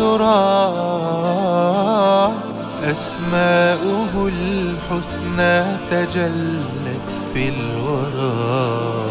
ترى أسماؤه الحسنى تجلت في الورى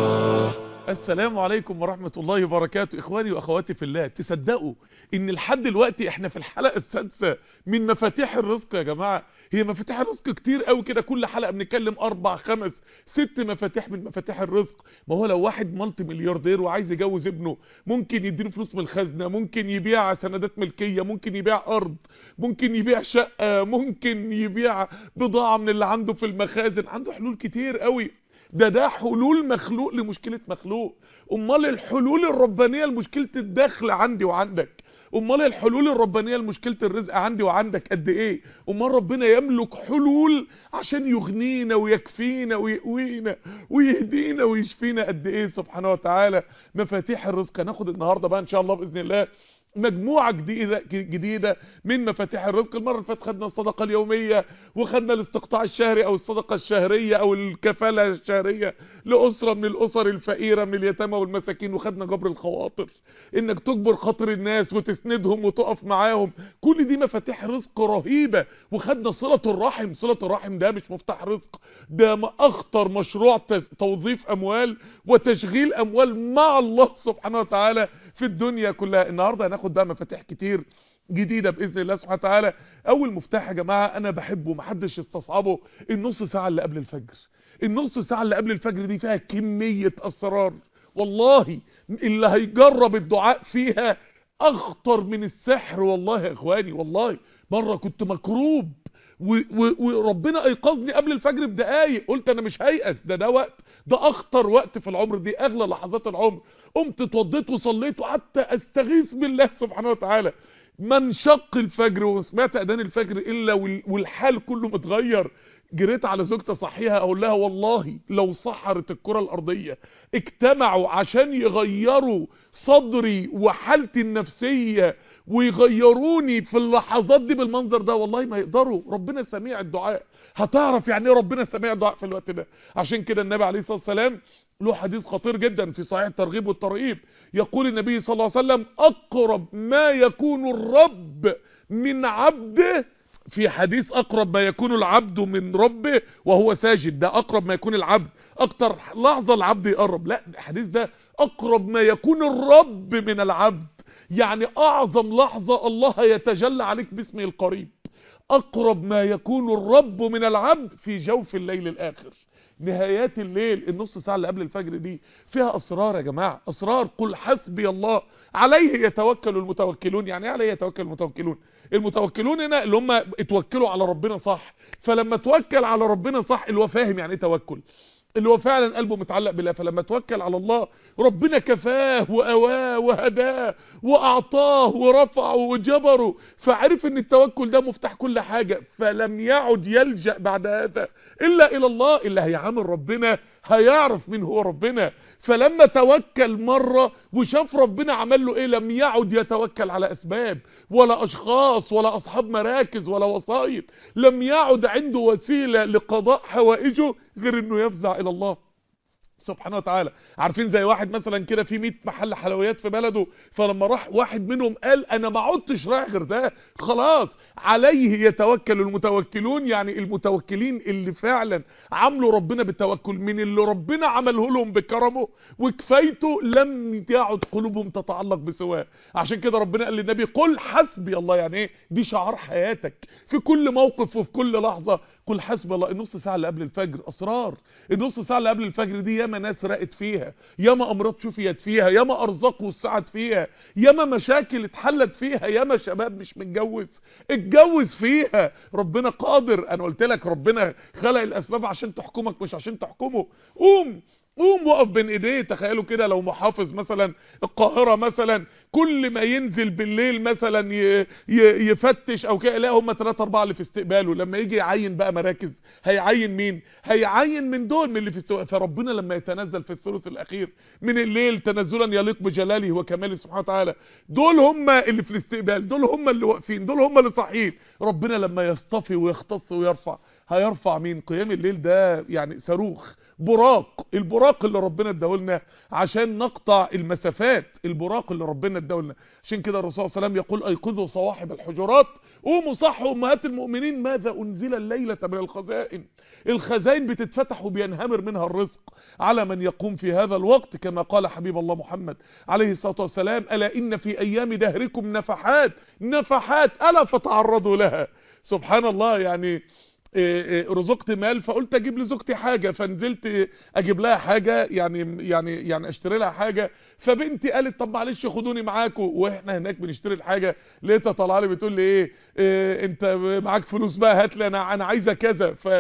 السلام عليكم ورحمة الله وبركاته اخواني واخواتي في الله تصدقوا ان لحد دلوقتي احنا في الحلقة السادسة من مفاتيح الرزق يا جماعة هي مفاتيح الرزق كتير قوي كده كل حلقة بنتكلم اربع خمس ست مفاتيح من مفاتيح الرزق ما هو لو واحد مالتي ملياردير وعايز يجوز ابنه ممكن يديله فلوس من الخزنة ممكن يبيع سندات ملكية ممكن يبيع ارض ممكن يبيع شقة ممكن يبيع بضاعة من اللي عنده في المخازن عنده حلول كتير قوي ده ده حلول مخلوق لمشكلة مخلوق امال الحلول الربانية لمشكلة الدخل عندي وعندك امال الحلول الربانية لمشكلة الرزق عندي وعندك قد ايه امال ربنا يملك حلول عشان يغنينا ويكفينا ويقوينا ويهدينا ويشفينا قد ايه سبحانه وتعالى مفاتيح الرزق هناخد النهاردة بقى ان شاء الله باذن الله مجموعة جديدة جديدة من مفاتيح الرزق المرة اللي فاتت خدنا الصدقة اليومية وخدنا الاستقطاع الشهري او الصدقة الشهرية او الكفالة الشهرية لأسرة من الأسر الفقيرة من اليتامى والمساكين وخدنا جبر الخواطر انك تجبر خاطر الناس وتسندهم وتقف معاهم كل دي مفاتيح رزق رهيبة وخدنا صلة الرحم صلة الرحم ده مش مفتاح رزق ده اخطر مشروع توظيف اموال وتشغيل اموال مع الله سبحانه وتعالى في الدنيا كلها النهاردة هناخد بقى مفاتيح كتير جديدة بإذن الله سبحانه وتعالى أول مفتاح يا جماعة أنا بحبه محدش يستصعبه النص ساعة اللي قبل الفجر النص ساعة اللي قبل الفجر دي فيها كمية أسرار والله اللي هيجرب الدعاء فيها أخطر من السحر والله يا إخواني والله مرة كنت مكروب وربنا ايقظني قبل الفجر بدقايق قلت انا مش هيأس ده ده وقت ده اخطر وقت في العمر دي اغلى لحظات العمر قمت اتوضيت وصليت وقعدت استغيث بالله سبحانه وتعالى من شق الفجر وسمعت اذان الفجر الا والحال كله متغير جريت على زوجتي صحيها اقول لها والله لو سحرت الكره الارضيه اجتمعوا عشان يغيروا صدري وحالتي النفسيه ويغيروني في اللحظات دي بالمنظر ده والله ما يقدروا ربنا سميع الدعاء هتعرف يعني ايه ربنا سميع الدعاء في الوقت ده عشان كده النبي عليه الصلاه والسلام له حديث خطير جدا في صحيح الترغيب والترهيب يقول النبي صلى الله عليه وسلم اقرب ما يكون الرب من عبده في حديث اقرب ما يكون العبد من ربه وهو ساجد ده اقرب ما يكون العبد اكتر لحظه العبد يقرب لا الحديث ده اقرب ما يكون الرب من العبد يعني اعظم لحظة الله يتجلى عليك باسمه القريب اقرب ما يكون الرب من العبد في جوف الليل الاخر نهايات الليل النص ساعة اللي قبل الفجر دي فيها اسرار يا جماعة اسرار قل حسبي الله عليه يتوكل المتوكلون يعني ايه عليه يتوكل المتوكلون المتوكلون هنا اللي هم اتوكلوا على ربنا صح فلما توكل على ربنا صح اللي هو فاهم يعني ايه توكل اللي هو فعلا قلبه متعلق بالله فلما توكل على الله ربنا كفاه وأواه وهداه وأعطاه ورفعه وجبره فعرف ان التوكل ده مفتاح كل حاجة فلم يعد يلجأ بعد هذا إلا إلى الله اللي هيعامل ربنا هيعرف مين هو ربنا فلما توكل مرة وشاف ربنا عمل له ايه لم يعد يتوكل على اسباب ولا اشخاص ولا اصحاب مراكز ولا وسائط لم يعد عنده وسيلة لقضاء حوائجه غير انه يفزع الى الله سبحانه وتعالى عارفين زي واحد مثلا كده في 100 محل حلويات في بلده فلما راح واحد منهم قال انا ما عدتش رايح غير ده خلاص عليه يتوكل المتوكلون يعني المتوكلين اللي فعلا عملوا ربنا بالتوكل من اللي ربنا عمله لهم بكرمه وكفايته لم يعد قلوبهم تتعلق بسواه عشان كده ربنا قال للنبي قل حسبي الله يعني ايه دي شعار حياتك في كل موقف وفي كل لحظة قل حسبي الله النص ساعة اللي قبل الفجر اسرار النص ساعة اللي قبل الفجر دي ياما ناس رقت فيها ياما امراض شفيت فيها ياما ارزاق وسعت فيها ياما مشاكل اتحلت فيها ياما شباب مش متجوز اتجوز فيها ربنا قادر انا قلت لك ربنا خلق الاسباب عشان تحكمك مش عشان تحكمه قوم قوم وقف بين ايديه تخيلوا كده لو محافظ مثلا القاهرة مثلا كل ما ينزل بالليل مثلا ي... ي... يفتش او كده لا هم 3 4 اللي في استقباله لما يجي يعين بقى مراكز هيعين مين هيعين من دول من اللي في استقباله فربنا لما يتنزل في الثلث الاخير من الليل تنزلا يليق بجلاله وكماله سبحانه وتعالى دول هم اللي في الاستقبال دول هم اللي واقفين دول هم اللي صاحيين ربنا لما يصطفي ويختص ويرفع هيرفع مين قيام الليل ده يعني صاروخ براق البراق اللي ربنا اداهولنا عشان نقطع المسافات البراق اللي ربنا اداهولنا عشان كده الرسول صلى الله عليه وسلم يقول ايقظوا صواحب الحجرات قوموا صحوا امهات المؤمنين ماذا انزل الليله من الخزائن الخزائن بتتفتح وبينهمر منها الرزق على من يقوم في هذا الوقت كما قال حبيب الله محمد عليه الصلاه والسلام الا ان في ايام دهركم نفحات نفحات الا فتعرضوا لها سبحان الله يعني رزقت مال فقلت اجيب لزوجتي حاجه فنزلت اجيب لها حاجه يعني يعني يعني اشتري لها حاجه فبنتي قالت طب معلش خدوني معاكم واحنا هناك بنشتري الحاجه لقيتها طالعه لي بتقول لي ايه, إيه انت معاك فلوس بقى هات لي انا انا عايزه كذا ف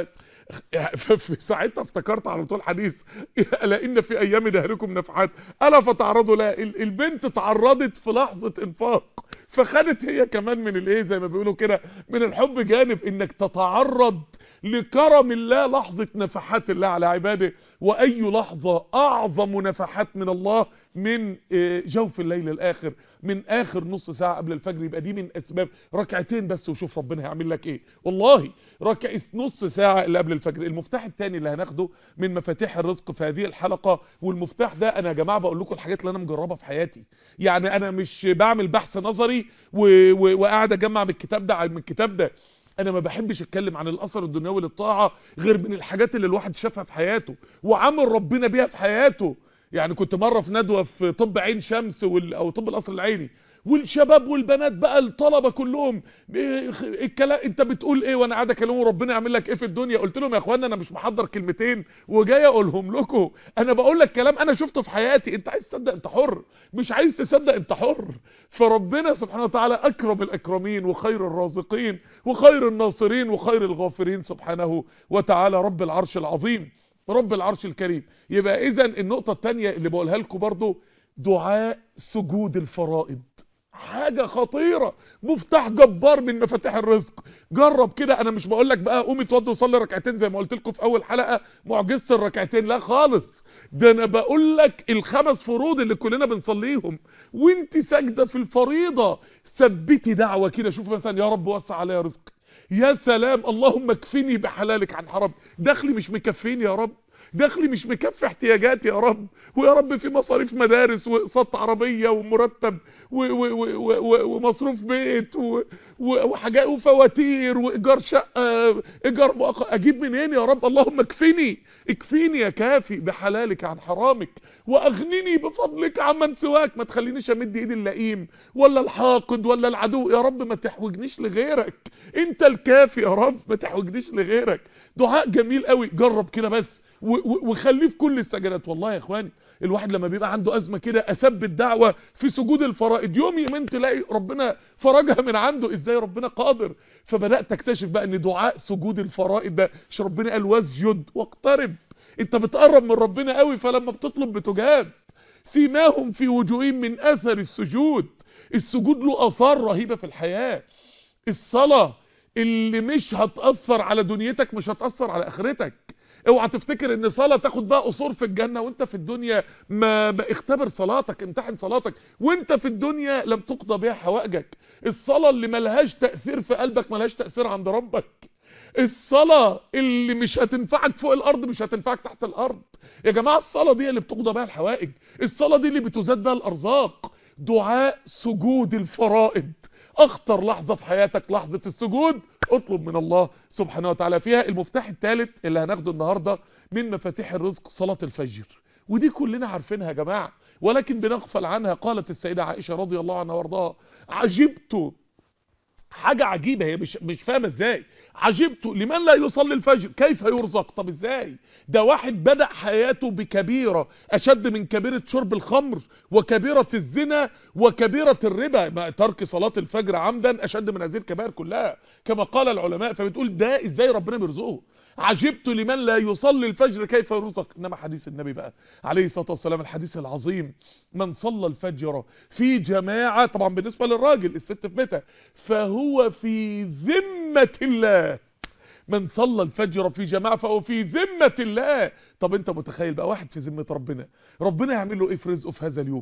في ساعتها افتكرت على طول حديث الا ان في ايام دهركم نفحات الا فتعرضوا لا البنت تعرضت في لحظه انفاق فخدت هي كمان من الايه زي ما بيقولوا كده من الحب جانب انك تتعرض لكرم الله لحظة نفحات الله على عباده واي لحظة اعظم نفحات من الله من جوف الليل الاخر من اخر نص ساعة قبل الفجر يبقى دي من اسباب ركعتين بس وشوف ربنا هيعمل لك ايه والله ركع نص ساعة اللي قبل الفجر المفتاح الثاني اللي هناخده من مفاتيح الرزق في هذه الحلقة والمفتاح ده انا يا جماعة بقول لكم الحاجات اللي انا مجربها في حياتي يعني انا مش بعمل بحث نظري وقاعد اجمع من الكتاب ده من الكتاب ده انا ما بحبش اتكلم عن الاثر الدنيوي للطاعه غير من الحاجات اللي الواحد شافها في حياته وعمل ربنا بيها في حياته يعني كنت مره في ندوه في طب عين شمس وال... او طب القصر العيني والشباب والبنات بقى الطلبه كلهم الكلام انت بتقول ايه وانا قاعد اكلمه ربنا يعمل لك ايه في الدنيا قلت لهم يا اخوانا انا مش محضر كلمتين وجاي اقولهم لكم انا بقول لك كلام انا شفته في حياتي انت عايز تصدق انت حر مش عايز تصدق انت حر فربنا سبحانه وتعالى اكرم الاكرمين وخير الرازقين وخير الناصرين وخير الغافرين سبحانه وتعالى رب العرش العظيم رب العرش الكريم يبقى اذا النقطه الثانيه اللي بقولها لكم برضو دعاء سجود الفرائض حاجة خطيرة مفتاح جبار من مفاتيح الرزق جرب كده انا مش بقول لك بقى قوم اتوضى وصلي ركعتين زي ما قلت لكم في اول حلقة معجزة الركعتين لا خالص ده انا بقول لك الخمس فروض اللي كلنا بنصليهم وانت ساجده في الفريضه ثبتي دعوه كده شوف مثلا يا رب وسع عليا رزقي يا سلام اللهم اكفني بحلالك عن حرام دخلي مش مكفيني يا رب دخلي مش مكفي احتياجاتي يا رب ويا رب في مصاريف مدارس واقساط عربيه ومرتب ومصروف بيت وحاجات وفواتير وايجار شقه ايجار مؤقت اجيب منين يا رب اللهم اكفني اكفيني يا كافي بحلالك عن حرامك واغنني بفضلك عمن سواك ما تخلينيش امد ايدي اللئيم ولا الحاقد ولا العدو يا رب ما تحوجنيش لغيرك انت الكافي يا رب ما تحوجنيش لغيرك دعاء جميل قوي جرب كده بس وخليه في كل السجدات والله يا اخواني الواحد لما بيبقى عنده ازمه كده اثبت دعوه في سجود الفرائض يوم يومين تلاقي ربنا فرجها من عنده ازاي ربنا قادر فبدات تكتشف بقى ان دعاء سجود الفرائض ده مش ربنا قال واسجد واقترب انت بتقرب من ربنا قوي فلما بتطلب بتجاب سيماهم في وجوههم من اثر السجود السجود له اثار رهيبه في الحياه الصلاه اللي مش هتاثر على دنيتك مش هتاثر على اخرتك اوعى تفتكر ان صلاه تاخد بقى قصور في الجنه وانت في الدنيا ما, ما اختبر صلاتك امتحن صلاتك وانت في الدنيا لم تقضى بها حوائجك الصلاه اللي ملهاش تاثير في قلبك ملهاش تاثير عند ربك الصلاه اللي مش هتنفعك فوق الارض مش هتنفعك تحت الارض يا جماعه الصلاه دي اللي بتقضى بها الحوائج الصلاه دي اللي بتزاد بها الارزاق دعاء سجود الفرائض اخطر لحظة في حياتك لحظة السجود اطلب من الله سبحانه وتعالى فيها المفتاح الثالث اللي هناخده النهاردة من مفاتيح الرزق صلاة الفجر ودي كلنا عارفينها يا جماعة ولكن بنغفل عنها قالت السيدة عائشة رضي الله عنها وارضاها عجبت حاجة عجيبة هي مش مش فاهمة ازاي عجبت لمن لا يصلي الفجر كيف يرزق طب ازاي ده واحد بدأ حياته بكبيرة اشد من كبيرة شرب الخمر وكبيرة الزنا وكبيرة الربا ترك صلاة الفجر عمدا اشد من هذه الكبائر كلها كما قال العلماء فبتقول ده ازاي ربنا بيرزقه عجبت لمن لا يصلي الفجر كيف يرزق انما حديث النبي بقى عليه الصلاه والسلام الحديث العظيم من صلى الفجر في جماعه طبعا بالنسبه للراجل الست في بيتها فهو في ذمه الله من صلى الفجر في جماعه فهو في ذمه الله طب انت متخيل بقى واحد في ذمه ربنا ربنا يعمل له ايه في رزقه في هذا اليوم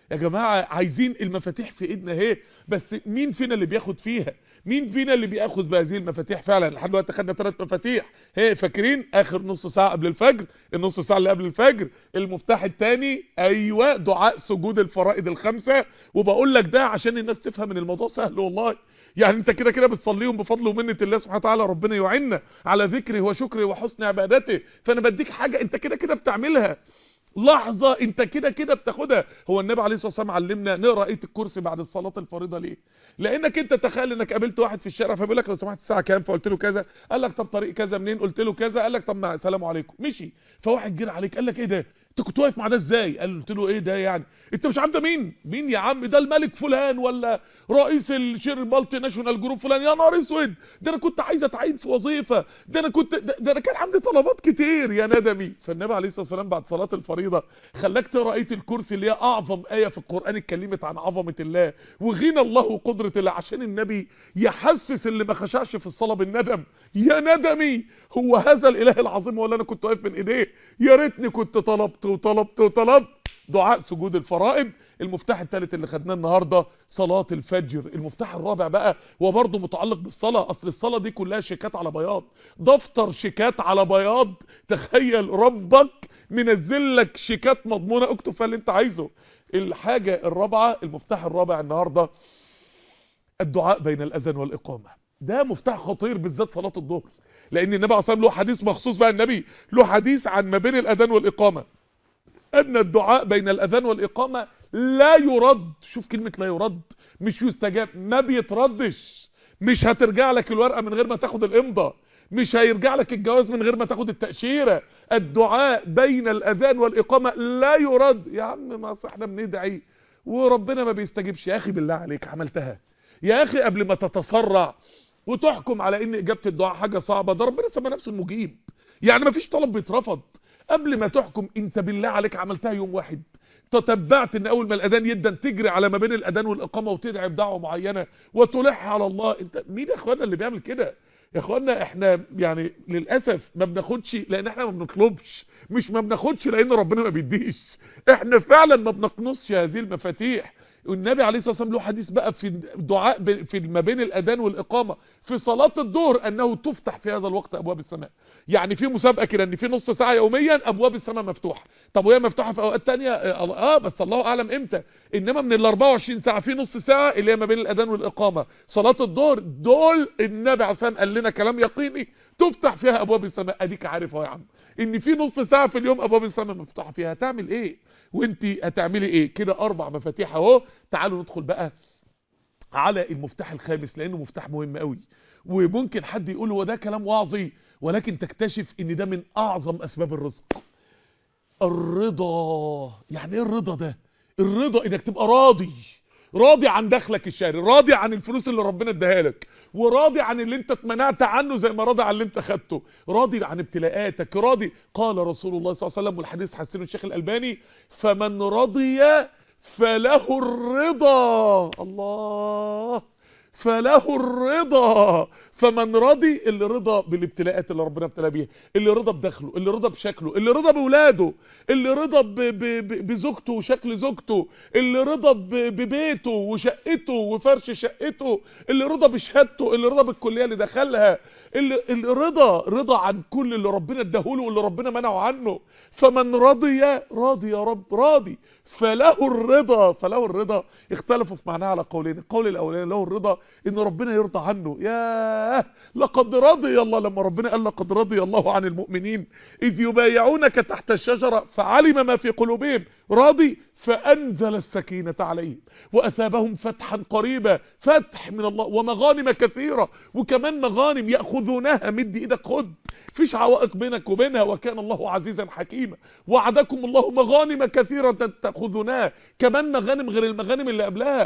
يا جماعة عايزين المفاتيح في ايدنا اهي بس مين فينا اللي بياخد فيها مين فينا اللي بياخذ بهذه المفاتيح فعلا لحد دلوقتي خدنا ثلاث مفاتيح هي فاكرين اخر نص ساعه قبل الفجر النص ساعه اللي قبل الفجر المفتاح الثاني ايوه دعاء سجود الفرائض الخمسه وبقول لك ده عشان الناس تفهم ان الموضوع سهل والله يعني انت كده كده بتصليهم بفضل ومنه الله سبحانه وتعالى ربنا يعيننا على ذكره وشكره وحسن عبادته فانا بديك حاجه انت كده كده بتعملها لحظة انت كده كده بتاخدها هو النبي عليه الصلاة والسلام علمنا نقرأ ايه الكرسي بعد الصلاة الفريضة ليه لانك انت تخيل انك قابلت واحد في الشارع فبيقول لك لو سمحت الساعة كام فقلت له كذا قال لك طب طريق كذا منين قلت له كذا قال لك طب مع السلام عليكم مشي فواحد جرى عليك قال لك ايه ده انت كنت واقف مع ده ازاي قال قلت له ايه ده يعني انت مش عارف ده مين مين يا عم ده الملك فلان ولا رئيس الشير المالتي ناشونال جروب فلان يا نهار اسود ده انا كنت عايز اتعين في وظيفه ده انا كنت ده, ده انا كان عندي طلبات كتير يا ندمي فالنبي عليه الصلاه والسلام بعد صلاه الفريضه خلاك تقرا ايه الكرسي اللي هي اعظم ايه في القران اتكلمت عن عظمه الله وغنى الله وقدره الله عشان النبي يحسس اللي ما خشعش في الصلاه بالندم يا ندمي هو هذا الاله العظيم ولا انا كنت واقف بين ايديه يا ريتني كنت طلبت وطلبت وطلبت دعاء سجود الفرائض المفتاح الثالث اللي خدناه النهارده صلاه الفجر المفتاح الرابع بقى هو برضه متعلق بالصلاه اصل الصلاه دي كلها شيكات على بياض دفتر شيكات على بياض تخيل ربك منزل لك شيكات مضمونه اكتب فيها اللي انت عايزه الحاجه الرابعه المفتاح الرابع النهارده الدعاء بين الاذان والاقامه ده مفتاح خطير بالذات صلاه الظهر لان النبي عليه الصلاه والسلام له حديث مخصوص بقى النبي له حديث عن ما بين الاذان والاقامه ان الدعاء بين الاذان والاقامه لا يرد شوف كلمه لا يرد مش يستجاب ما بيتردش مش هترجع لك الورقه من غير ما تاخد الامضه مش هيرجع لك الجواز من غير ما تاخد التاشيره الدعاء بين الاذان والاقامه لا يرد يا عم ما احنا بندعي وربنا ما بيستجيبش يا اخي بالله عليك عملتها يا اخي قبل ما تتسرع وتحكم على ان اجابه الدعاء حاجه صعبه ده ربنا سمى نفسه المجيب يعني ما فيش طلب بيترفض قبل ما تحكم انت بالله عليك عملتها يوم واحد تتبعت ان اول ما الاذان يدن تجري على ما بين الاذان والاقامه وتدعي بدعوه معينه وتلح على الله انت مين يا اخوانا اللي بيعمل كده يا اخوانا احنا يعني للاسف ما بناخدش لان احنا ما بنطلبش مش ما بناخدش لان ربنا ما بيديش احنا فعلا ما بنقنصش هذه المفاتيح والنبي عليه الصلاه والسلام له حديث بقى في الدعاء في ما بين الاذان والاقامه في صلاه الظهر انه تفتح في هذا الوقت ابواب السماء يعني في مسابقه كده ان في نص ساعه يوميا ابواب السماء مفتوحه طب وهي مفتوحه في اوقات ثانيه اه بس الله اعلم امتى انما من ال 24 ساعه في نص ساعه اللي هي ما بين الاذان والاقامه صلاه الظهر دول النبي عليه الصلاه والسلام قال لنا كلام يقيني تفتح فيها ابواب السماء اديك عارف اهو يا عم ان في نص ساعه في اليوم ابواب السماء مفتوحه فيها هتعمل ايه وانت هتعملي ايه كده اربع مفاتيح اهو تعالوا ندخل بقى على المفتاح الخامس لانه مفتاح مهم قوي وممكن حد يقول هو ده كلام واعظي ولكن تكتشف ان ده من اعظم اسباب الرزق الرضا يعني ايه الرضا ده الرضا انك تبقى راضي راضي عن دخلك الشهري راضي عن الفلوس اللي ربنا اداها لك وراضي عن اللي انت اتمنعت عنه زي ما راضي عن اللي انت خدته راضي عن ابتلاءاتك راضي قال رسول الله صلى الله عليه وسلم والحديث حسنه الشيخ الالباني فمن رضي فله الرضا الله فله الرضا فمن رضي اللي رضى بالابتلاءات اللي ربنا ابتلى بيها اللي رضى بدخله اللي رضى بشكله اللي رضى باولاده اللي رضى بزوجته وشكل زوجته اللي رضى ببيته وشقته وفرش شقته اللي رضى بشهادته اللي رضى بالكليه اللي دخلها اللي, اللي رضى رضى عن كل اللي ربنا اداهوله واللي ربنا منعه عنه فمن رضي راضي يا رب راضي فله الرضا فله الرضا اختلفوا في معناها على قولين القول الاولاني له الرضا ان ربنا يرضى عنه ياه لقد رضي الله لما ربنا قال لقد رضي الله عن المؤمنين اذ يبايعونك تحت الشجره فعلم ما في قلوبهم راضي فانزل السكينه عليهم واثابهم فتحا قريبا فتح من الله ومغانم كثيره وكمان مغانم ياخذونها مد ايدك خد فيش عوائق بينك وبينها وكان الله عزيزا حكيما وعدكم الله مغانم كثيرة تأخذونها كمان مغانم غير المغانم اللي قبلها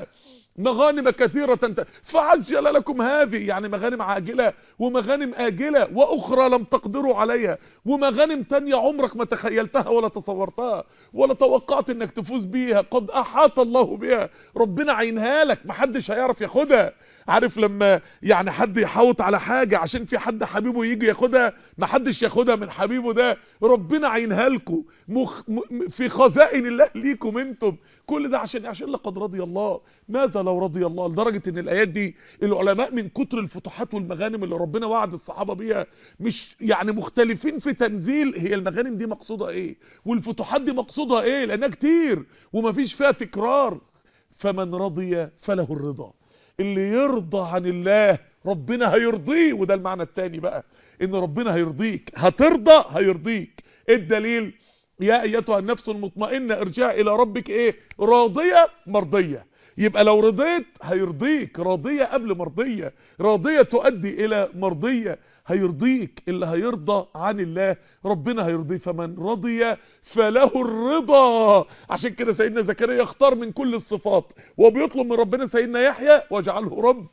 مغانم كثيرة ت- فعجل لكم هذه يعني مغانم عاجلة ومغانم آجلة وأخرى لم تقدروا عليها ومغانم تانية عمرك ما تخيلتها ولا تصورتها ولا توقعت انك تفوز بيها قد أحاط الله بها ربنا عينها لك محدش هيعرف ياخدها عارف لما يعني حد يحوط على حاجة عشان في حد حبيبه يجي ياخدها محدش ياخدها من حبيبه ده ربنا عينها لكم مخ... م... في خزائن الله ليكم انتم كل ده عشان عشان لقد رضي الله ماذا لو رضي الله لدرجة ان الايات دي العلماء من كتر الفتوحات والمغانم اللي ربنا وعد الصحابة بيها مش يعني مختلفين في تنزيل هي المغانم دي مقصودها ايه والفتوحات دي مقصودها ايه لانها كتير ومفيش فيها تكرار فمن رضي فله الرضا اللي يرضى عن الله ربنا هيرضيه وده المعنى التاني بقى ان ربنا هيرضيك هترضى هيرضيك ايه الدليل يا ايتها النفس المطمئنه ارجعي الى ربك ايه راضيه مرضيه يبقى لو رضيت هيرضيك راضيه قبل مرضيه راضيه تؤدي الى مرضيه هيرضيك اللي هيرضى عن الله ربنا هيرضيه فمن رضي فله الرضا عشان كده سيدنا زكريا اختار من كل الصفات وبيطلب من ربنا سيدنا يحيى واجعله رب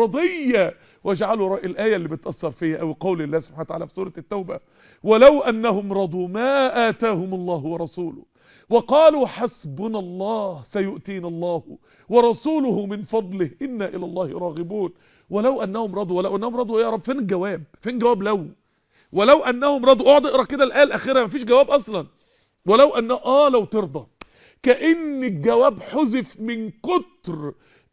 رضية واجعله ر... الآية اللي بتأثر فيها أو قول الله سبحانه وتعالى في سورة التوبة ولو أنهم رضوا ما آتاهم الله ورسوله وقالوا حسبنا الله سيؤتينا الله ورسوله من فضله إنا إلى الله راغبون ولو أنهم رضوا ولو أنهم رضوا يا رب فين الجواب فين جواب لو ولو أنهم رضوا اقعد اقرا كده الآية الأخيرة مفيش جواب أصلا ولو أن آه لو ترضى كأن الجواب حذف من كتر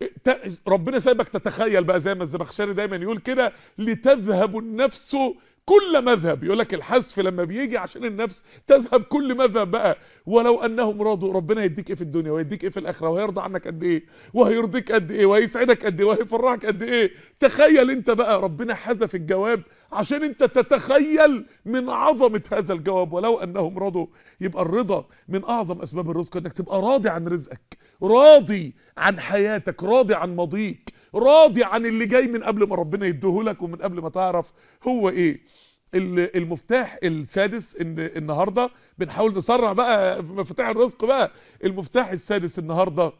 ت- ربنا سايبك تتخيل بقى زي ما الزمخشري دايما يقول كده لتذهب النفس كل مذهب يقول لك الحذف لما بيجي عشان النفس تذهب كل مذهب بقى ولو انهم رضوا ربنا يديك ايه في الدنيا ويديك ايه في الاخره وهيرضى عنك قد ايه وهيرضيك قد ايه وهيسعدك قد ايه وهيفرحك قد ايه تخيل انت بقى ربنا حذف الجواب عشان انت تتخيل من عظمه هذا الجواب ولو انهم رضوا يبقى الرضا من اعظم اسباب الرزق انك تبقى راضي عن رزقك راضي عن حياتك راضي عن ماضيك راضي عن اللي جاي من قبل ما ربنا يديهولك ومن قبل ما تعرف هو ايه ال- المفتاح السادس ان النهارده بنحاول نسرع بقى في مفاتيح الرزق بقى المفتاح السادس النهارده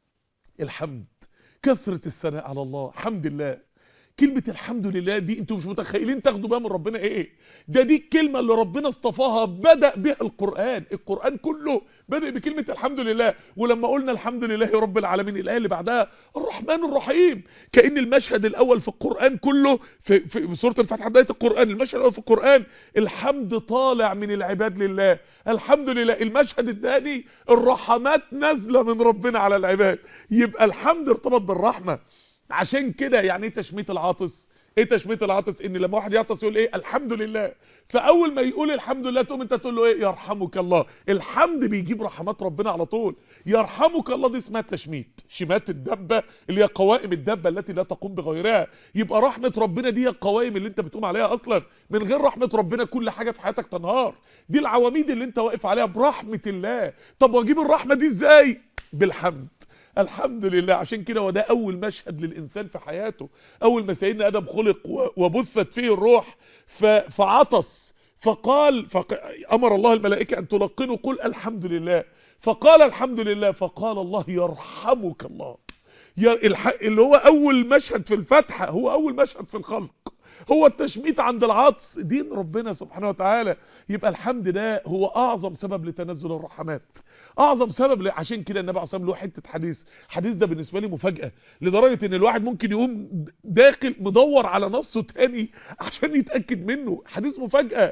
الحمد كثرة الثناء على الله حمد الله كلمة الحمد لله دي انتوا مش متخيلين تاخدوا بقى من ربنا ايه ده دي الكلمة اللي ربنا اصطفاها بدأ بها القرآن القرآن كله بدأ بكلمة الحمد لله ولما قلنا الحمد لله رب العالمين الآية اللي بعدها الرحمن الرحيم كأن المشهد الأول في القرآن كله في, في سورة الفتح بداية القرآن المشهد الأول في القرآن الحمد طالع من العباد لله الحمد لله المشهد الثاني الرحمات نازلة من ربنا على العباد يبقى الحمد ارتبط بالرحمة عشان كده يعني ايه تشميت العاطس ايه تشميت العاطس ان لما واحد يعطس يقول ايه الحمد لله فاول ما يقول الحمد لله تقوم انت تقول له ايه يرحمك الله الحمد بيجيب رحمات ربنا على طول يرحمك الله دي اسمها التشميت شمات الدبه اللي هي قوائم الدبه التي لا تقوم بغيرها يبقى رحمه ربنا دي هي القوائم اللي انت بتقوم عليها اصلا من غير رحمه ربنا كل حاجه في حياتك تنهار دي العواميد اللي انت واقف عليها برحمه الله طب واجيب الرحمه دي ازاي بالحمد الحمد لله عشان كده وده اول مشهد للانسان في حياته اول ما سيدنا ادم خلق و- وبثت فيه الروح ف- فعطس فقال فق... امر الله الملائكه ان تلقنوا قل الحمد لله فقال الحمد لله فقال الله يرحمك الله يا الح... اللي هو اول مشهد في الفتحه هو اول مشهد في الخلق هو التشميت عند العطس دين ربنا سبحانه وتعالى يبقى الحمد ده هو اعظم سبب لتنزل الرحمات اعظم سبب ل... عشان كده النبي عليه الصلاه والسلام له حته حديث حديث ده بالنسبه لي مفاجاه لدرجه ان الواحد ممكن يقوم داخل مدور على نصه تاني عشان يتاكد منه حديث مفاجاه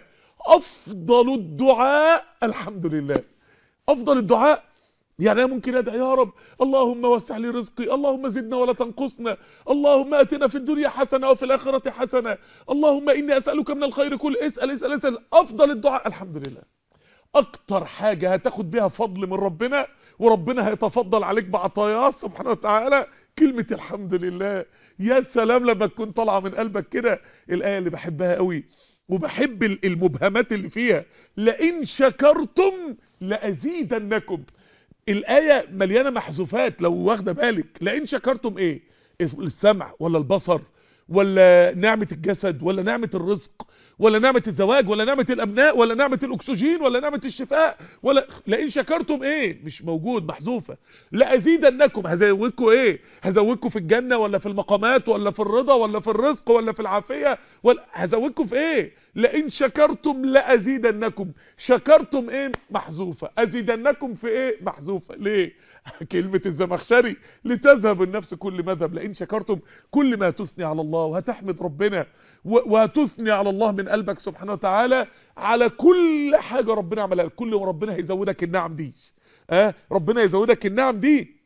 افضل الدعاء الحمد لله افضل الدعاء يعني انا ممكن ادعي يا رب اللهم وسع لي رزقي اللهم زدنا ولا تنقصنا اللهم اتنا في الدنيا حسنه وفي الاخره حسنه اللهم اني اسالك من الخير كل اسال اسال اسال افضل الدعاء الحمد لله اكتر حاجه هتاخد بيها فضل من ربنا وربنا هيتفضل عليك بعطاياه سبحانه وتعالى كلمه الحمد لله يا سلام لما تكون طالعه من قلبك كده الايه اللي بحبها قوي وبحب ال- المبهمات اللي فيها لئن شكرتم لازيدنكم الآية مليانة محذوفات لو واخده بالك لئن شكرتم ايه السمع ولا البصر ولا نعمة الجسد ولا نعمة الرزق ولا نعمة الزواج ولا نعمة الأبناء ولا نعمة الأكسجين ولا نعمة الشفاء ولا لئن شكرتم إيه مش موجود محذوفة لأزيدنكم هزودكم إيه هزودكم في الجنة ولا في المقامات ولا في الرضا ولا في الرزق ولا في العافية ولا هزودكم في إيه لئن شكرتم لأزيدنكم شكرتم إيه محذوفة أزيدنكم في إيه محذوفة ليه كلمة الزمخشري لتذهب النفس كل مذهب لئن شكرتم كل ما تثني على الله وهتحمد ربنا وهتثني على الله من قلبك سبحانه وتعالى على كل حاجة ربنا عملها كل ما ربنا هيزودك النعم دي اه ربنا يزودك النعم دي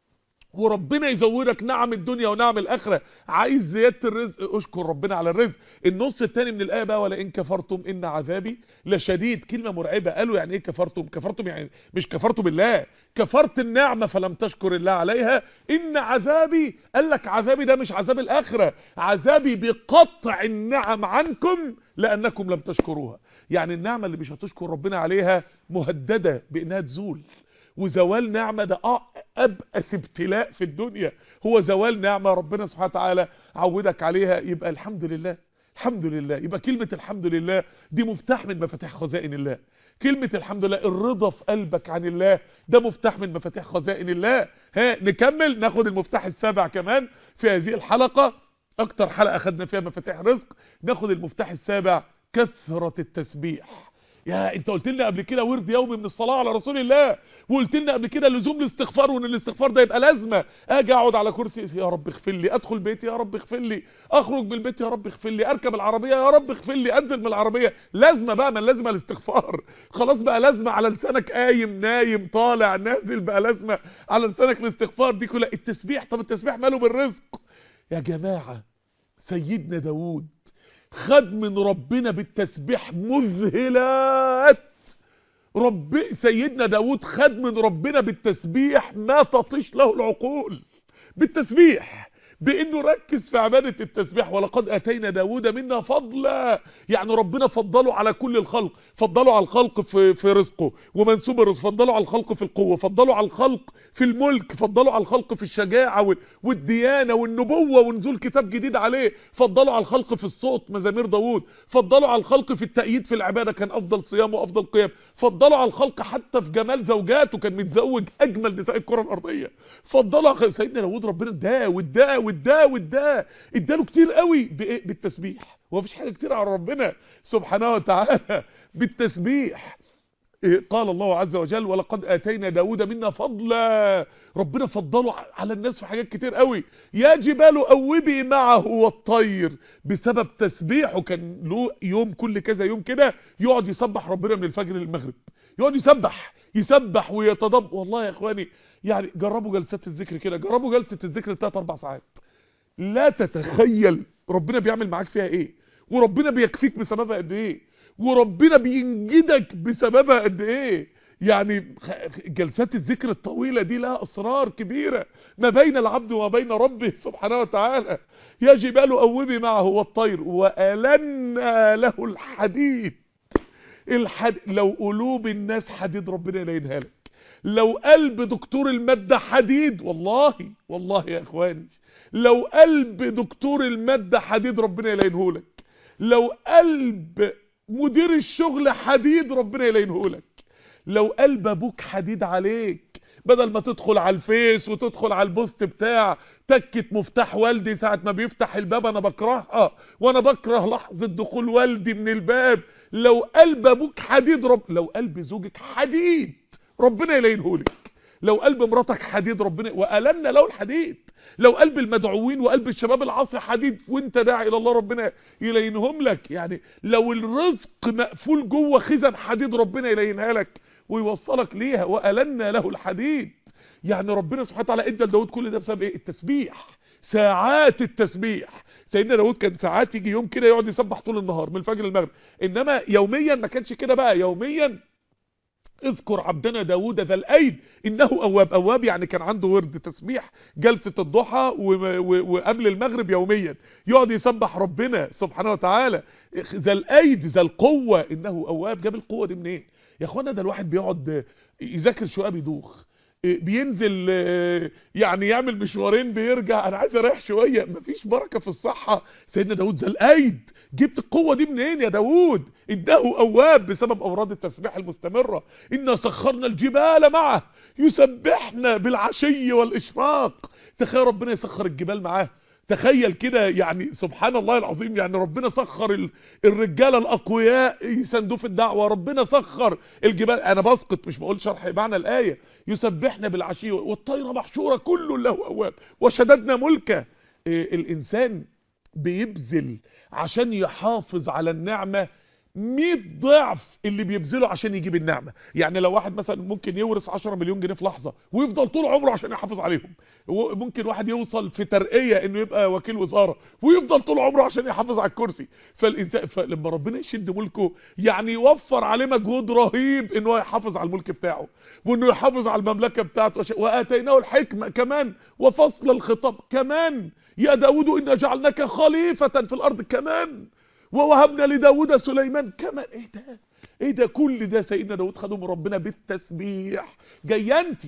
وربنا يزودك نعم الدنيا ونعم الاخره عايز زياده الرزق اشكر ربنا على الرزق النص الثاني من الايه بقى ولا ان كفرتم ان عذابي لشديد كلمه مرعبه قالوا يعني ايه كفرتم كفرتم يعني مش كفرتم بالله كفرت النعمه فلم تشكر الله عليها ان عذابي قال لك عذابي ده مش عذاب الاخره عذابي بقطع النعم عنكم لانكم لم تشكروها يعني النعمه اللي مش هتشكر ربنا عليها مهدده بانها تزول وزوال نعمة ده أبأس ابتلاء في الدنيا هو زوال نعمة ربنا سبحانه وتعالى عودك عليها يبقى الحمد لله الحمد لله يبقى كلمة الحمد لله دي مفتاح من مفاتيح خزائن الله كلمة الحمد لله الرضا في قلبك عن الله ده مفتاح من مفاتيح خزائن الله ها نكمل ناخد المفتاح السابع كمان في هذه الحلقة اكتر حلقة خدنا فيها مفاتيح رزق ناخد المفتاح السابع كثرة التسبيح يا انت قلت لنا قبل كده ورد يومي من الصلاه على رسول الله وقلت لنا قبل كده لزوم الاستغفار وان الاستغفار ده يبقى لازمه اجي اقعد على كرسي يا رب اغفر لي ادخل بيتي يا رب اغفر لي اخرج من البيت يا رب اغفر لي اركب العربيه يا رب اغفر لي انزل من العربيه لازمه بقى من لازمه الاستغفار خلاص بقى لازمه على لسانك قايم نايم طالع نازل بقى لازمه على لسانك الاستغفار دي كلها التسبيح طب التسبيح ماله بالرزق يا جماعه سيدنا داوود خد من ربنا بالتسبيح مذهلات رب سيدنا داود خد من ربنا بالتسبيح ما تطيش له العقول بالتسبيح بانه ركز في عبادة التسبيح ولقد اتينا داود منا فضلا يعني ربنا فضله على كل الخلق فضله على الخلق في, في رزقه ومنسوب الرزق فضله على الخلق في القوة فضله على الخلق في الملك فضله على الخلق في الشجاعة والديانة والنبوة ونزول كتاب جديد عليه فضله على الخلق في الصوت مزامير داود فضله على الخلق في التأييد في العبادة كان افضل صيام وافضل قيام فضله على الخلق حتى في جمال زوجاته كان متزوج اجمل نساء الكرة الارضية فضله سيدنا داود ربنا اداه واداه واداه واداه اداله كتير قوي بايه بالتسبيح ومفيش حاجه كتير على ربنا سبحانه وتعالى بالتسبيح إيه قال الله عز وجل ولقد اتينا داود منا فضلا ربنا فضله على الناس في حاجات كتير قوي يا جبال اوبي معه والطير بسبب تسبيحه كان له يوم كل كذا يوم كده يقعد يسبح ربنا من الفجر للمغرب يقعد يسبح يسبح ويتضب والله يا اخواني يعني جربوا جلسات الذكر كده جربوا جلسه الذكر 3 4 ساعات لا تتخيل ربنا بيعمل معاك فيها ايه وربنا بيكفيك بسببها قد ايه وربنا بينجدك بسببها قد ايه يعني جلسات الذكر الطويلة دي لها اسرار كبيرة ما بين العبد وما بين ربه سبحانه وتعالى يا جبال اوبي معه والطير والنا له الحديد الحد لو قلوب الناس حديد ربنا يلينها لك لو قلب دكتور المادة حديد والله والله يا اخواني لو قلب دكتور المادة حديد ربنا يلينهولك لو قلب مدير الشغل حديد ربنا يلينهولك لو قلب ابوك حديد عليك بدل ما تدخل على الفيس وتدخل على البوست بتاع تكة مفتاح والدي ساعة ما بيفتح الباب انا بكرهها وانا بكره لحظة دخول والدي من الباب لو قلب ابوك حديد رب لو قلب زوجك حديد ربنا يلينهولك لو قلب مراتك حديد ربنا وألنا له الحديد لو قلب المدعوين وقلب الشباب العاصي حديد وانت داعي الى الله ربنا يلينهم لك يعني لو الرزق مقفول جوه خزن حديد ربنا يلينها لك ويوصلك ليها وألنا له الحديد يعني ربنا سبحانه وتعالى ادى لداود كل ده بسبب ايه التسبيح ساعات التسبيح سيدنا داود كان ساعات يجي يوم كده يقعد يسبح طول النهار من الفجر للمغرب انما يوميا ما كانش كده بقى يوميا اذكر عبدنا داود ذا الايد انه اواب اواب يعني كان عنده ورد تسبيح جلسة الضحى وقبل المغرب يوميا يقعد يسبح ربنا سبحانه وتعالى ذا الايد ذا القوة انه اواب جاب القوة دي منين يا اخوانا ده الواحد بيقعد يذاكر شوية بيدوخ بينزل يعني يعمل مشوارين بيرجع انا عايز اريح شويه مفيش بركه في الصحه سيدنا داود زي الايد جبت القوه دي منين يا داود انه اواب بسبب اوراد التسبيح المستمره انا سخرنا الجبال معه يسبحنا بالعشي والاشراق تخيل ربنا يسخر الجبال معاه تخيل كده يعني سبحان الله العظيم يعني ربنا سخر الرجاله الاقوياء يساندوه في الدعوه ربنا سخر الجبال انا بسقط مش بقول شرح معنى الايه يسبحنا بالعشي والطير محشوره كل له اواب وشددنا ملكه إيه الانسان بيبذل عشان يحافظ على النعمه 100 ضعف اللي بيبذله عشان يجيب النعمة يعني لو واحد مثلا ممكن يورث 10 مليون جنيه في لحظة ويفضل طول عمره عشان يحافظ عليهم ممكن واحد يوصل في ترقية انه يبقى وكيل وزارة ويفضل طول عمره عشان يحافظ على الكرسي فالانسان فلما ربنا يشد ملكه يعني يوفر عليه مجهود رهيب انه يحافظ على الملك بتاعه وانه يحافظ على المملكة بتاعته واتيناه الحكمة كمان وفصل الخطاب كمان يا داود إنا جعلناك خليفة في الارض كمان ووهبنا لداود سليمان كمان ايه ده ايه ده كل ده سيدنا داود خده من ربنا بالتسبيح جايه انت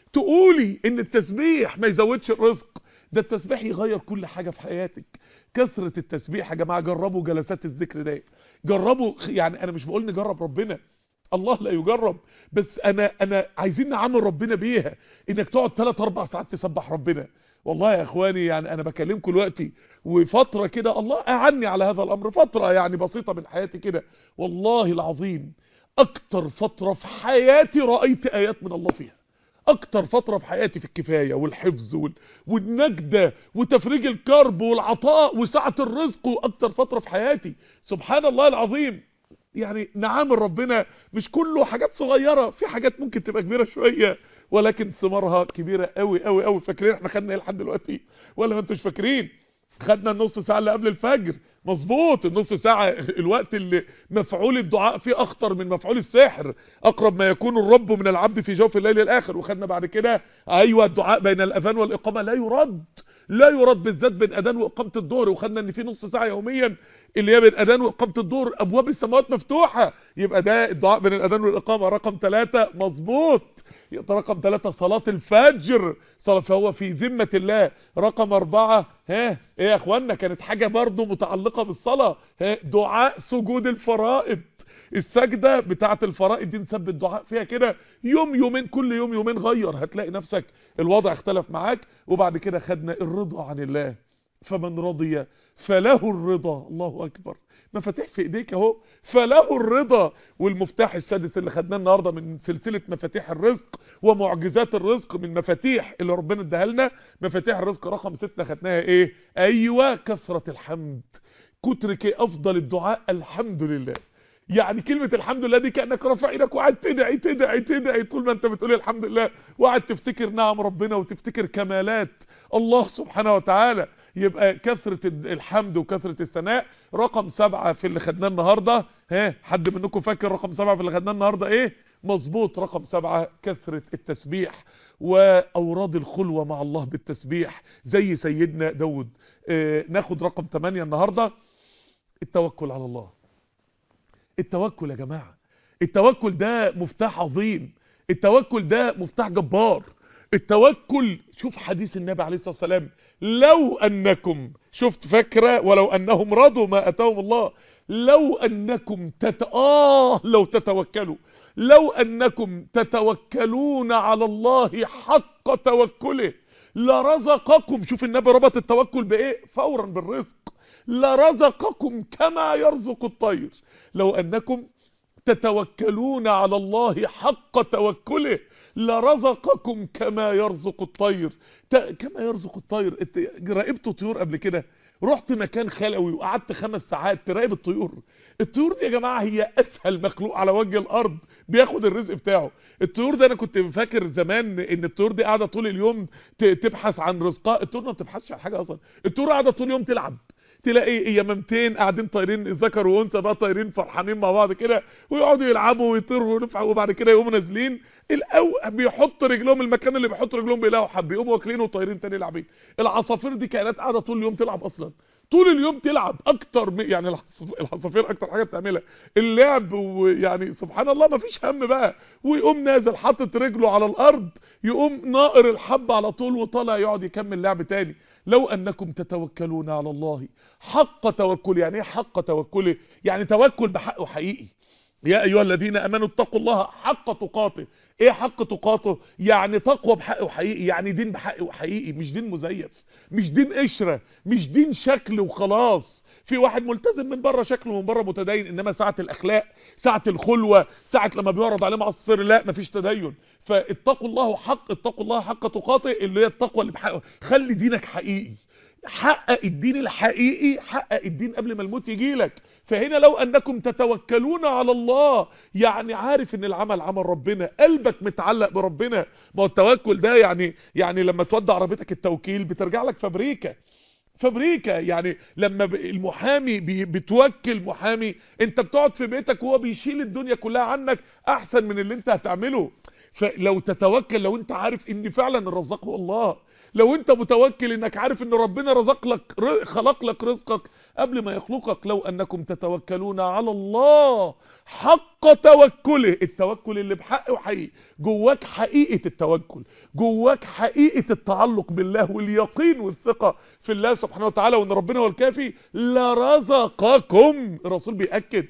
تقولي ان التسبيح ما يزودش الرزق ده التسبيح يغير كل حاجة في حياتك كثرة التسبيح يا جماعة جربوا جلسات الذكر ده جربوا يعني انا مش بقول نجرب ربنا الله لا يجرب بس انا انا عايزين نعامل ربنا بيها انك تقعد 3 4 ساعات تسبح ربنا والله يا اخواني يعني انا بكلمكم دلوقتي وفتره كده الله اعني على هذا الامر فتره يعني بسيطه من حياتي كده والله العظيم اكتر فتره في حياتي رايت ايات من الله فيها اكتر فتره في حياتي في الكفايه والحفظ وال... والنجده وتفريج الكرب والعطاء وسعه الرزق واكتر فتره في حياتي سبحان الله العظيم يعني نعامل ربنا مش كله حاجات صغيره في حاجات ممكن تبقى كبيره شويه ولكن ثمارها كبيره قوي قوي قوي فاكرين احنا خدنا ايه لحد دلوقتي ولا ما انتوش فاكرين خدنا النص ساعه اللي قبل الفجر مظبوط النص ساعه الوقت اللي مفعول الدعاء فيه اخطر من مفعول السحر اقرب ما يكون الرب من العبد في جوف الليل الاخر وخدنا بعد كده ايوه الدعاء بين الاذان والاقامه لا يرد لا يرد بالذات بين اذان واقامه الظهر وخدنا ان في نص ساعه يوميا اللي هي بين اذان واقامه الظهر ابواب السماوات مفتوحه يبقى ده الدعاء بين الاذان والاقامه رقم ثلاثة مظبوط رقم ثلاثة صلاة الفجر صلاة فهو في ذمة الله رقم أربعة ها ايه يا اخوانا كانت حاجة برضو متعلقة بالصلاة ها دعاء سجود الفرائض السجدة بتاعة الفرائض دي نثبت الدعاء فيها كده يوم يومين كل يوم يومين غير هتلاقي نفسك الوضع اختلف معاك وبعد كده خدنا الرضا عن الله فمن رضي فله الرضا الله اكبر مفاتيح في ايديك اهو فله الرضا والمفتاح السادس اللي خدناه النهارده من سلسله مفاتيح الرزق ومعجزات الرزق من مفاتيح اللي ربنا اداها لنا مفاتيح الرزق رقم 6 خدناها ايه ايوه كثره الحمد كترك ايه افضل الدعاء الحمد لله يعني كلمة الحمد لله دي كأنك رافع ايدك وقاعد تدعي تدعي تدعي طول ما انت بتقول الحمد لله وقاعد تفتكر نعم ربنا وتفتكر كمالات الله سبحانه وتعالى يبقى كثرة الحمد وكثرة الثناء رقم سبعة في اللي خدناه النهاردة ها حد منكم فاكر رقم سبعة في اللي خدناه النهاردة ايه مظبوط رقم سبعة كثرة التسبيح واوراد الخلوة مع الله بالتسبيح زي سيدنا داود اه ناخد رقم 8 النهاردة التوكل على الله التوكل يا جماعة التوكل ده مفتاح عظيم التوكل ده مفتاح جبار التوكل شوف حديث النبي عليه الصلاة والسلام لو أنكم شفت فكرة ولو أنهم رضوا ما أتاهم الله لو أنكم تت... آه لو تتوكلوا لو أنكم تتوكلون على الله حق توكله لرزقكم شوف النبي ربط التوكل بإيه فورا بالرزق لرزقكم كما يرزق الطير لو أنكم تتوكلون على الله حق توكله لرزقكم كما يرزق الطير كما يرزق الطير راقبت طيور قبل كده رحت مكان خلوي وقعدت خمس ساعات تراقب الطيور الطيور دي يا جماعة هي اسهل مخلوق على وجه الارض بياخد الرزق بتاعه الطيور ده انا كنت فاكر زمان ان الطيور دي قاعدة طول اليوم تبحث عن رزقها الطيور ما بتبحثش عن حاجة اصلا الطيور قاعدة طول اليوم تلعب تلاقي يمامتين قاعدين طايرين ذكر وانثى بقى طايرين فرحانين مع بعض كده ويقعدوا يلعبوا ويطيروا وينفعوا وبعد كده يقوموا نازلين الاول بيحط رجلهم المكان اللي بيحط رجلهم بيلاقوا حب يقوموا واكلين وطايرين تاني لاعبين العصافير دي كائنات قاعده طول اليوم تلعب اصلا طول اليوم تلعب اكتر من يعني العصف- العصافير اكتر حاجه بتعملها اللعب ويعني سبحان الله ما فيش هم بقى ويقوم نازل حاطط رجله على الارض يقوم ناقر الحب على طول وطالع يقعد يكمل لعب تاني لو انكم تتوكلون على الله حق توكل يعني ايه حق توكله يعني توكل بحقه حقيقي يا ايها الذين امنوا اتقوا الله حق تقاته ايه حق تقاته يعني تقوى بحقه حقيقي يعني دين بحقه حقيقي مش دين مزيف مش دين قشره مش دين شكل وخلاص في واحد ملتزم من بره شكله من بره متدين انما ساعه الاخلاق ساعه الخلوه ساعه لما بيعرض عليه معصيه السر لا مفيش تدين فاتقوا الله حق اتقوا الله حق تقاته اللي هي التقوى اللي بحقه خلي دينك حقيقي حقق الدين الحقيقي حقق الدين قبل ما الموت يجيلك فهنا لو انكم تتوكلون على الله يعني عارف ان العمل عمل ربنا قلبك متعلق بربنا ما هو التوكل ده يعني يعني لما تودع عربيتك التوكيل بترجع لك فابريكا فابريكا يعني لما ب- المحامي بي- بتوكل محامي انت بتقعد في بيتك وهو بيشيل الدنيا كلها عنك احسن من اللي انت هتعمله فلو تتوكل لو انت عارف ان فعلا الرزاق هو الله لو انت متوكل انك عارف ان ربنا رزق لك ر- خلق لك رزقك قبل ما يخلقك لو انكم تتوكلون على الله حق توكله التوكل اللي بحقه حقيقي جواك حقيقة التوكل جواك حقيقة التعلق بالله واليقين والثقة في الله سبحانه وتعالى وان ربنا هو الكافي لرزقكم الرسول بيأكد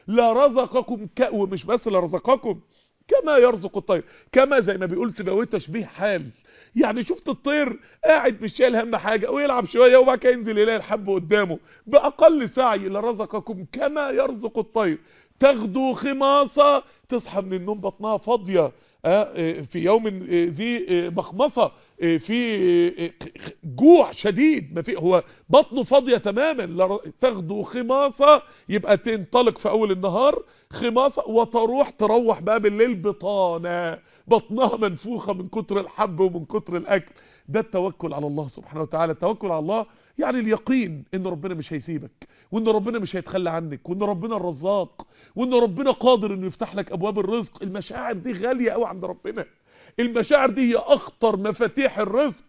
لرزقكم ك... ومش بس لرزقكم كما يرزق الطير كما زي ما بيقول سيبويه تشبيه حال يعني شفت الطير قاعد مش شايل هم حاجه ويلعب شويه وبعد كده ينزل يلاقي الحب قدامه باقل سعي لرزقكم كما يرزق الطير تغدو خماصه تصحى من النوم بطنها فاضيه آه، آه، في يوم آه، ذي آه، مخمصه آه، في آه، آه، جوع شديد ما في هو بطنه فاضيه تماما لر- تغدو خماصه يبقى تنطلق في اول النهار خماصه وتروح تروح بقى بالليل بطانه بطنها منفوخه من كتر الحب ومن كتر الاكل ده التوكل على الله سبحانه وتعالى التوكل على الله يعني اليقين ان ربنا مش هيسيبك وان ربنا مش هيتخلى عنك وان ربنا الرزاق وان ربنا قادر انه يفتح لك ابواب الرزق المشاعر دي غاليه قوي عند ربنا المشاعر دي هي اخطر مفاتيح الرزق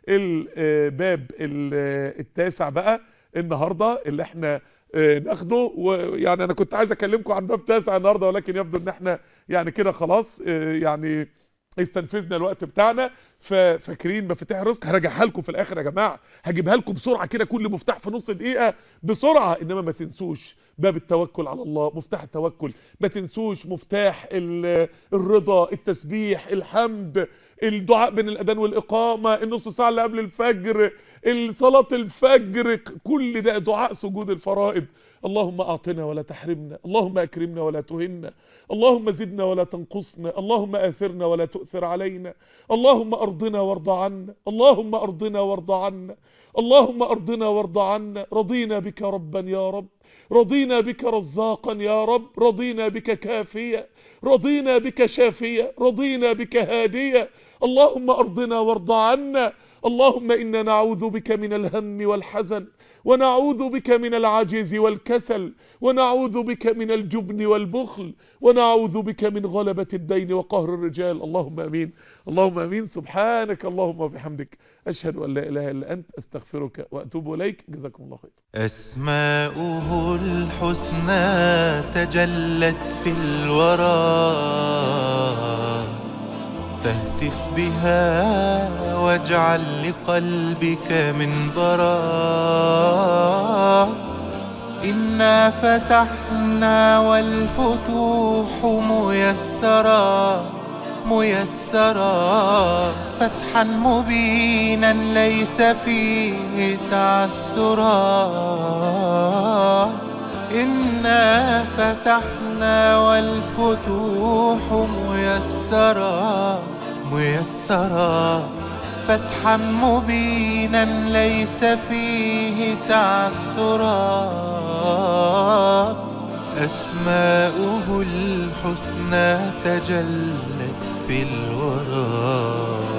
الباب ال- التاسع بقى النهارده اللي احنا آه، ناخده ويعني انا كنت عايز اكلمكم عن باب تاسع النهارده ولكن يبدو ان احنا يعني كده خلاص آه، يعني استنفذنا الوقت بتاعنا ففاكرين مفاتيح الرزق هرجعها لكم في الاخر يا جماعه هجيبها لكم بسرعه كده كل مفتاح في نص دقيقه بسرعه انما ما تنسوش باب التوكل على الله مفتاح التوكل ما تنسوش مفتاح ال- الرضا التسبيح الحمد الدعاء بين الاذان والاقامه النص ساعه اللي قبل الفجر صلاه الفجر كل ده دعاء سجود الفرائض اللهم اعطنا ولا تحرمنا اللهم اكرمنا ولا تهنا اللهم زدنا ولا تنقصنا اللهم آثرنا ولا تؤثر علينا اللهم أرضنا وارض عنا اللهم أرضنا وارض عنا اللهم أرضنا وارض عنا رضينا بك ربا يا رب رضينا بك رزاقا يا رب رضينا بك كافيا رضينا بك شافيا رضينا بك هاديا اللهم أرضنا وارض عنا اللهم إنا نعوذ بك من الهم والحزن ونعوذ بك من العجز والكسل ونعوذ بك من الجبن والبخل ونعوذ بك من غلبة الدين وقهر الرجال اللهم امين اللهم امين سبحانك اللهم وبحمدك اشهد ان لا اله الا انت استغفرك واتوب اليك جزاكم الله خير أسماؤه الحسنى تجلت في الورى فاهتف بها واجعل لقلبك منبرا إنا فتحنا والفتوح ميسرا ميسرا فتحا مبينا ليس فيه تعسرا إنا فتحنا والفتوح ميسرا ميسرا فتحا مبينا ليس فيه تعسرا أسماؤه الحسنى تجلت في الورى